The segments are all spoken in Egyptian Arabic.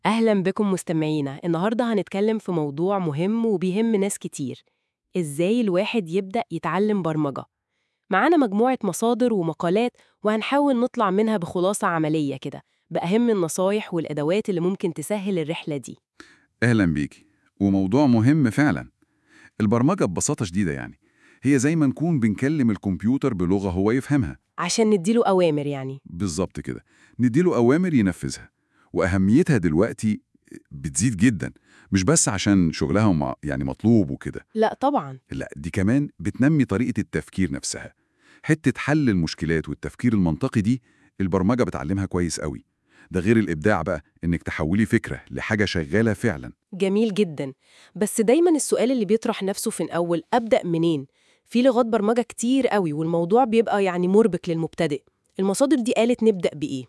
أهلا بكم مستمعينا النهاردة هنتكلم في موضوع مهم وبيهم ناس كتير إزاي الواحد يبدأ يتعلم برمجة معانا مجموعة مصادر ومقالات وهنحاول نطلع منها بخلاصة عملية كده بأهم النصايح والأدوات اللي ممكن تسهل الرحلة دي أهلا بيكي وموضوع مهم فعلا البرمجة ببساطة شديدة يعني هي زي ما نكون بنكلم الكمبيوتر بلغة هو يفهمها عشان نديله أوامر يعني بالظبط كده نديله أوامر ينفذها وأهميتها دلوقتي بتزيد جدا مش بس عشان شغلها مع- يعني مطلوب وكده لا طبعا لا دي كمان بتنمي طريقة التفكير نفسها حتة حل المشكلات والتفكير المنطقي دي البرمجة بتعلمها كويس قوي ده غير الإبداع بقى إنك تحولي فكرة لحاجة شغالة فعلا جميل جدا بس دايما السؤال اللي بيطرح نفسه في الأول أبدأ منين؟ في لغات برمجة كتير قوي والموضوع بيبقى يعني مربك للمبتدئ المصادر دي قالت نبدأ بإيه؟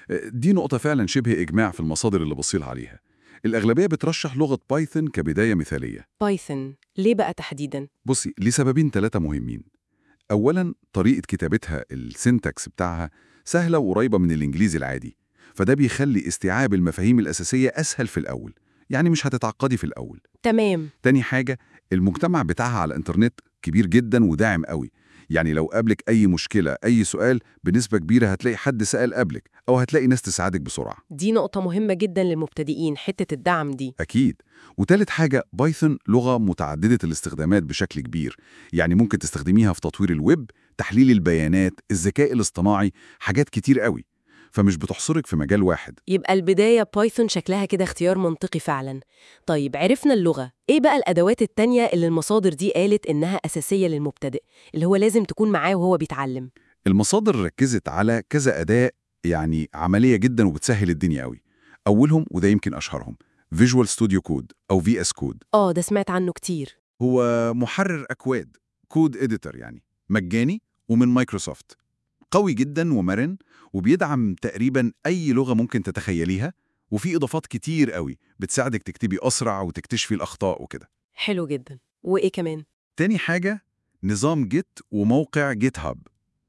دي نقطة فعلا شبه إجماع في المصادر اللي بصيل عليها الأغلبية بترشح لغة بايثون كبداية مثالية بايثون ليه بقى تحديدا؟ بصي لسببين ثلاثة مهمين أولا طريقة كتابتها السنتكس بتاعها سهلة وقريبة من الإنجليزي العادي فده بيخلي استيعاب المفاهيم الأساسية أسهل في الأول يعني مش هتتعقدي في الأول تمام تاني حاجة المجتمع بتاعها على الإنترنت كبير جدا وداعم قوي يعني لو قابلك أي مشكلة أي سؤال بنسبة كبيرة هتلاقي حد سأل قبلك أو هتلاقي ناس تساعدك بسرعة دي نقطة مهمة جدا للمبتدئين حتة الدعم دي أكيد وتالت حاجة بايثون لغة متعددة الاستخدامات بشكل كبير يعني ممكن تستخدميها في تطوير الويب تحليل البيانات الذكاء الاصطناعي حاجات كتير قوي فمش بتحصرك في مجال واحد يبقى البداية بايثون شكلها كده اختيار منطقي فعلا طيب عرفنا اللغة ايه بقى الأدوات التانية اللي المصادر دي قالت إنها أساسية للمبتدئ اللي هو لازم تكون معاه وهو بيتعلم المصادر ركزت على كذا أداة يعني عملية جدا وبتسهل الدنيا قوي أولهم وده يمكن أشهرهم فيجوال ستوديو كود أو في اس كود آه ده سمعت عنه كتير هو محرر أكواد كود إديتور يعني مجاني ومن مايكروسوفت قوي جدا ومرن وبيدعم تقريبا أي لغة ممكن تتخيليها وفي إضافات كتير قوي بتساعدك تكتبي أسرع وتكتشفي الأخطاء وكده حلو جدا وإيه كمان؟ تاني حاجة نظام جيت وموقع جيت هاب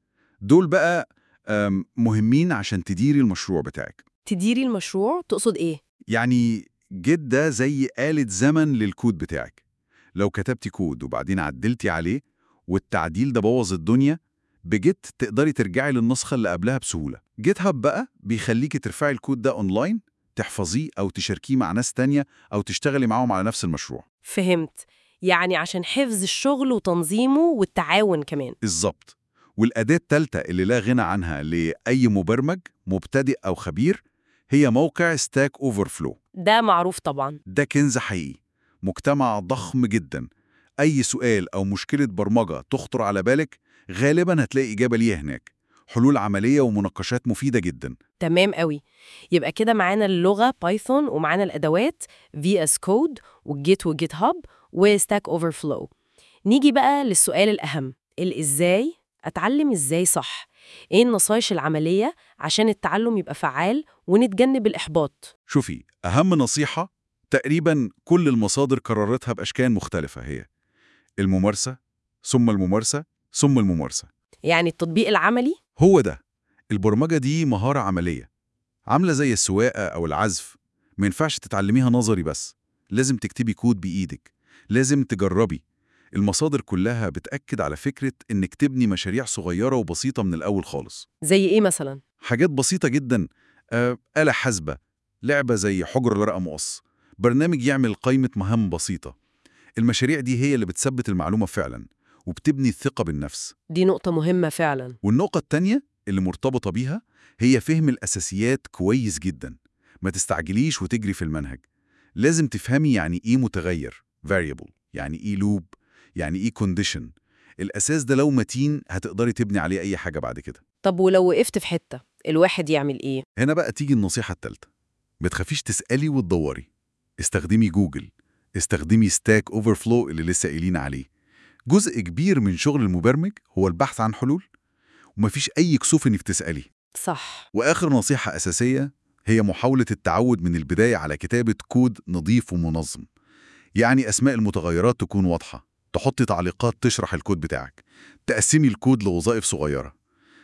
دول بقى أم، مهمين عشان تديري المشروع بتاعك تديري المشروع تقصد إيه؟ يعني جيت ده زي آلة زمن للكود بتاعك لو كتبتي كود وبعدين عدلتي عليه والتعديل ده بوظ الدنيا بجيت تقدري ترجعي للنسخة اللي قبلها بسهولة جيت هاب بقى بيخليكي ترفعي الكود ده أونلاين تحفظيه أو تشاركيه مع ناس تانية أو تشتغلي معاهم على نفس المشروع فهمت يعني عشان حفظ الشغل وتنظيمه والتعاون كمان بالظبط والأداة التالتة اللي لا غنى عنها لأي مبرمج مبتدئ أو خبير هي موقع ستاك أوفرفلو ده معروف طبعا ده كنز حقيقي مجتمع ضخم جدا أي سؤال أو مشكلة برمجة تخطر على بالك غالبا هتلاقي إجابة ليها هناك حلول عملية ومناقشات مفيدة جدا تمام قوي يبقى كده معانا اللغة بايثون ومعانا الأدوات في اس كود والجيت وجيت هاب وستاك اوفرفلو نيجي بقى للسؤال الأهم الإزاي أتعلم إزاي صح إيه النصايش العملية عشان التعلم يبقى فعال ونتجنب الإحباط شوفي أهم نصيحة تقريبا كل المصادر قررتها بأشكال مختلفة هي الممارسة ثم الممارسة ثم الممارسة يعني التطبيق العملي هو ده البرمجة دي مهارة عملية عاملة زي السواقة أو العزف ما ينفعش تتعلميها نظري بس لازم تكتبي كود بإيدك لازم تجربي المصادر كلها بتأكد على فكرة إنك تبني مشاريع صغيرة وبسيطة من الأول خالص زي إيه مثلا حاجات بسيطة جدا آه، آلة حاسبة لعبة زي حجر الورقة مقص برنامج يعمل قائمة مهام بسيطة المشاريع دي هي اللي بتثبت المعلومة فعلا وبتبني الثقة بالنفس دي نقطة مهمة فعلا والنقطة التانية اللي مرتبطة بيها هي فهم الأساسيات كويس جدا ما تستعجليش وتجري في المنهج لازم تفهمي يعني إيه متغير variable يعني إيه loop يعني إيه condition الأساس ده لو متين هتقدري تبني عليه أي حاجة بعد كده طب ولو وقفت في حتة الواحد يعمل إيه؟ هنا بقى تيجي النصيحة التالتة ما تخافيش تسألي وتدوري استخدمي جوجل استخدمي ستاك اوفرفلو اللي لسه قايلين عليه جزء كبير من شغل المبرمج هو البحث عن حلول ومفيش أي كسوف إنك تسألي صح وآخر نصيحة أساسية هي محاولة التعود من البداية على كتابة كود نظيف ومنظم يعني أسماء المتغيرات تكون واضحة تحطي تعليقات تشرح الكود بتاعك تقسمي الكود لوظائف صغيرة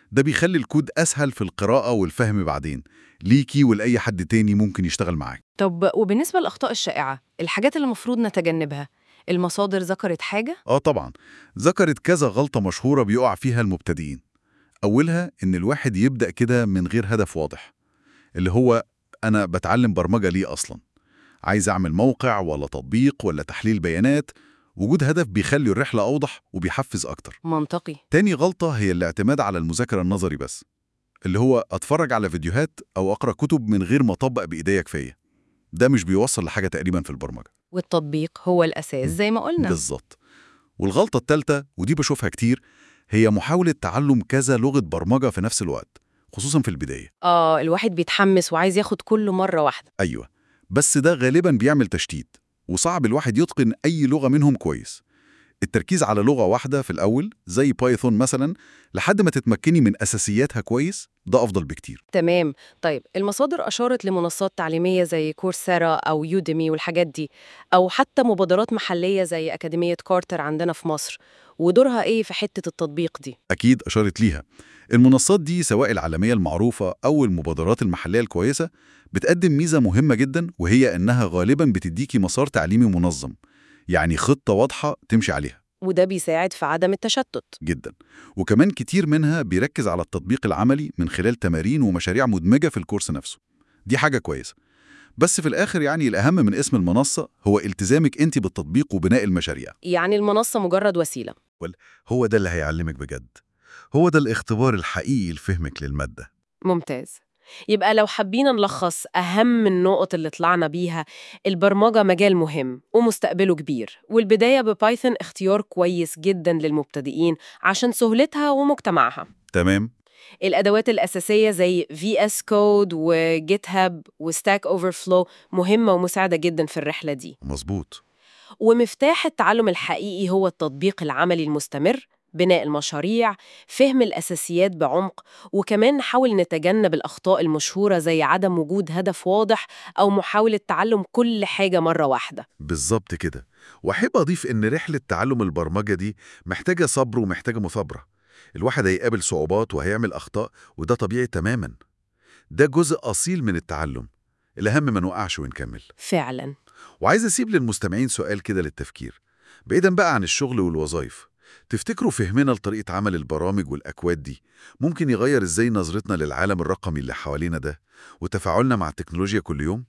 ده بيخلي الكود أسهل في القراءة والفهم بعدين ليكي ولأي حد تاني ممكن يشتغل معاك طب وبالنسبة للأخطاء الشائعة الحاجات اللي المفروض نتجنبها المصادر ذكرت حاجة؟ آه طبعا ذكرت كذا غلطة مشهورة بيقع فيها المبتدئين أولها إن الواحد يبدأ كده من غير هدف واضح اللي هو أنا بتعلم برمجة ليه أصلا عايز أعمل موقع ولا تطبيق ولا تحليل بيانات وجود هدف بيخلي الرحلة أوضح وبيحفز أكتر منطقي تاني غلطة هي الاعتماد على المذاكرة النظري بس اللي هو أتفرج على فيديوهات أو أقرأ كتب من غير ما أطبق بإيديا كفاية ده مش بيوصل لحاجة تقريبا في البرمجة والتطبيق هو الأساس زي ما قلنا بالظبط والغلطة التالتة ودي بشوفها كتير هي محاولة تعلم كذا لغة برمجة في نفس الوقت خصوصا في البداية آه الواحد بيتحمس وعايز ياخد كله مرة واحدة أيوة بس ده غالبا بيعمل تشتيت وصعب الواحد يتقن أي لغة منهم كويس التركيز على لغة واحدة في الأول زي بايثون مثلا لحد ما تتمكني من أساسياتها كويس ده أفضل بكتير تمام طيب المصادر أشارت لمنصات تعليمية زي كورسيرا أو يوديمي والحاجات دي أو حتى مبادرات محلية زي أكاديمية كارتر عندنا في مصر ودورها إيه في حتة التطبيق دي؟ أكيد أشارت ليها المنصات دي سواء العالمية المعروفة أو المبادرات المحلية الكويسة بتقدم ميزة مهمة جدا وهي إنها غالبا بتديكي مسار تعليمي منظم يعني خطة واضحة تمشي عليها وده بيساعد في عدم التشتت جدا وكمان كتير منها بيركز على التطبيق العملي من خلال تمارين ومشاريع مدمجة في الكورس نفسه دي حاجة كويسة بس في الآخر يعني الأهم من اسم المنصة هو التزامك أنت بالتطبيق وبناء المشاريع يعني المنصة مجرد وسيلة هو ده اللي هيعلمك بجد هو ده الاختبار الحقيقي لفهمك للمادة ممتاز يبقى لو حبينا نلخص أهم النقط اللي طلعنا بيها البرمجة مجال مهم ومستقبله كبير والبداية ببايثون اختيار كويس جدا للمبتدئين عشان سهولتها ومجتمعها تمام؟ الأدوات الأساسية زي VS Code و GitHub و Stack Overflow مهمة ومساعدة جدا في الرحلة دي مظبوط ومفتاح التعلم الحقيقي هو التطبيق العملي المستمر بناء المشاريع، فهم الأساسيات بعمق، وكمان نحاول نتجنب الأخطاء المشهورة زي عدم وجود هدف واضح أو محاولة تعلم كل حاجة مرة واحدة. بالظبط كده وأحب أضيف إن رحلة تعلم البرمجة دي محتاجة صبر ومحتاجة مثابرة الواحد هيقابل صعوبات وهيعمل أخطاء وده طبيعي تماما ده جزء أصيل من التعلم الأهم ما نوقعش ونكمل فعلاً وعايز أسيب للمستمعين سؤال كده للتفكير بعيدا بقى عن الشغل والوظائف تفتكروا فهمنا لطريقة عمل البرامج والأكواد دي ممكن يغير إزاي نظرتنا للعالم الرقمي اللي حوالينا ده وتفاعلنا مع التكنولوجيا كل يوم؟